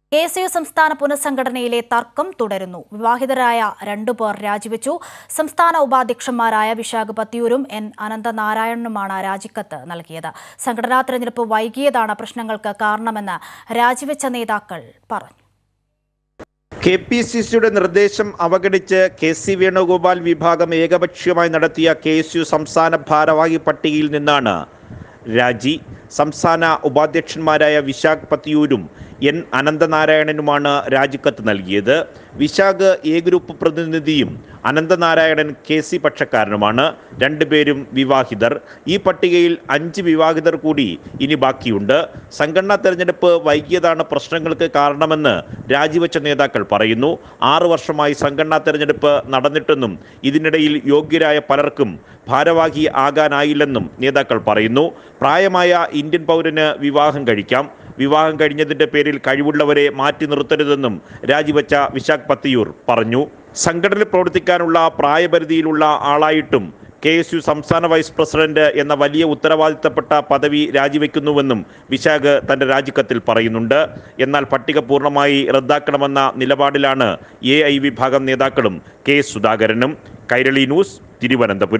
K S U സംസ്ഥാന പുനഃസംഘടനയിലെ തർക്കം തുടരുന്നു വിവാഹിതരായ രണ്ടുപേർ രാജിവെച്ചു സംസ്ഥാന ഉപാധ്യക്ഷന്മാരായ വിശാഖ് പത്തിയൂരും എൻ അനന്തനാരായണനുമാണ് രാജിക്കത്ത് നൽകിയത് സംഘടനാ തെരഞ്ഞെടുപ്പ് വൈകിയതാണ് പ്രശ്നങ്ങൾക്ക് കാരണമെന്ന് രാജിവെച്ച നേതാക്കൾ പറഞ്ഞു കെ പി സി സിയുടെ നിർദ്ദേശം അവഗണിച്ച് കെ സി വേണുഗോപാൽ വിഭാഗം ഏകപക്ഷീയമായി നടത്തിയ കെ എസ് യു സംസ്ഥാന ഭാരവാഹി പട്ടികയിൽ നിന്നാണ് രാജി സംസ്ഥാന ഉപാധ്യക്ഷന്മാരായ വിശാഖ് പത്തിയൂരും എൻ അനന്തനാരായണനുമാണ് രാജിക്കത്ത് നൽകിയത് വിശാഖ് എ ഗ്രൂപ്പ് പ്രതിനിധിയും അനന്തനാരായണൻ കെ സി പക്ഷക്കാരനുമാണ് രണ്ടുപേരും വിവാഹിതർ ഈ പട്ടികയിൽ അഞ്ച് വിവാഹിതർ കൂടി ഇനി ബാക്കിയുണ്ട് സംഘടനാ തെരഞ്ഞെടുപ്പ് വൈകിയതാണ് പ്രശ്നങ്ങൾക്ക് കാരണമെന്ന് രാജിവെച്ച നേതാക്കൾ പറയുന്നു ആറു വർഷമായി സംഘടനാ തെരഞ്ഞെടുപ്പ് നടന്നിട്ടെന്നും ഇതിനിടയിൽ യോഗ്യരായ പലർക്കും ഭാരവാഹി ആകാനായില്ലെന്നും നേതാക്കൾ പറയുന്നു പ്രായമായ ഇന്ത്യൻ പൗരന് വിവാഹം കഴിക്കാം വിവാഹം കഴിഞ്ഞതിന്റെ പേരിൽ കഴിവുള്ളവരെ മാറ്റി നിർത്തരുതെന്നും രാജിവെച്ച വിശാഖ് പത്തിയൂർ പറഞ്ഞു സംഘടനയിൽ പ്രവർത്തിക്കാനുള്ള പ്രായപരിധിയിലുള്ള ആളായിട്ടും കെ എസ് യു സംസ്ഥാന വൈസ് പ്രസിഡന്റ് എന്ന വലിയ ഉത്തരവാദിത്തപ്പെട്ട പദവി രാജിവെക്കുന്നുവെന്നും വിശാഖ് തന്റെ രാജിക്കത്തിൽ പറയുന്നുണ്ട് എന്നാൽ പട്ടിക പൂർണ്ണമായി റദ്ദാക്കണമെന്ന നിലപാടിലാണ് എ ഐ വിഭാഗം നേതാക്കളും കെ സുധാകരനും കൈരളി ന്യൂസ് തിരുവനന്തപുരം